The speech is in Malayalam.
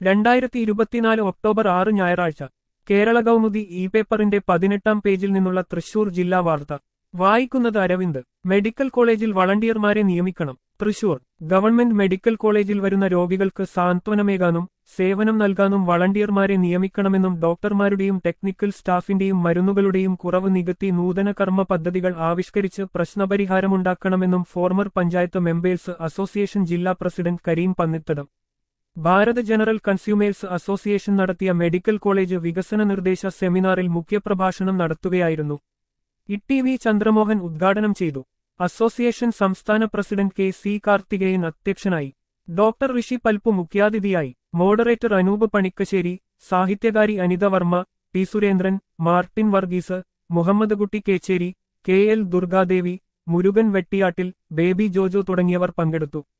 രണ്ടായിരത്തി ഇരുപത്തിനാല് ഒക്ടോബർ ആറ് ഞായറാഴ്ച കേരള കൗമുദി ഇ പേപ്പറിന്റെ പതിനെട്ടാം പേജിൽ നിന്നുള്ള തൃശൂർ ജില്ലാ വാർത്ത വായിക്കുന്നത് അരവിന്ദ് മെഡിക്കൽ കോളേജിൽ വളണ്ടിയർമാരെ നിയമിക്കണം തൃശൂർ ഗവൺമെന്റ് മെഡിക്കൽ കോളേജിൽ വരുന്ന രോഗികൾക്ക് സാന്ത്വനമേകാനും സേവനം നൽകാനും വളണ്ടിയർമാരെ നിയമിക്കണമെന്നും ഡോക്ടർമാരുടെയും ടെക്നിക്കൽ സ്റ്റാഫിന്റെയും മരുന്നുകളുടെയും കുറവ് നികത്തി നൂതന കർമ്മ പദ്ധതികൾ ആവിഷ്കരിച്ച് പ്രശ്നപരിഹാരമുണ്ടാക്കണമെന്നും ഫോർമർ പഞ്ചായത്ത് മെമ്പേഴ്സ് അസോസിയേഷൻ ജില്ലാ president Karim Pannithadam Bharat general consumers association നടത്തിയ മെഡിക്കൽ കോളേജ് വികസന നിർദ്ദേശ സെമിനാറിൽ മുഖ്യപ്രഭാഷണം നടത്തുകയായിരുന്നു ഇ വി ചന്ദ്രമോഹൻ ഉദ്ഘാടനം ചെയ്തു അസോസിയേഷൻ സംസ്ഥാന പ്രസിഡന്റ് കെ സി കാർത്തികേയൻ അധ്യക്ഷനായി ഡോക്ടർ ഋഷി പൽപ്പു മുഖ്യാതിഥിയായി മോഡറേറ്റർ അനൂപ് പണിക്കശ്ശേരി സാഹിത്യകാരി Anitha Varma P Surendran Martin Varghese Muhammad Kutty Kecheri K L Durgadevi Murukan Vettiyattil Baby Jojo തുടങ്ങിയവർ പങ്കെടുത്തു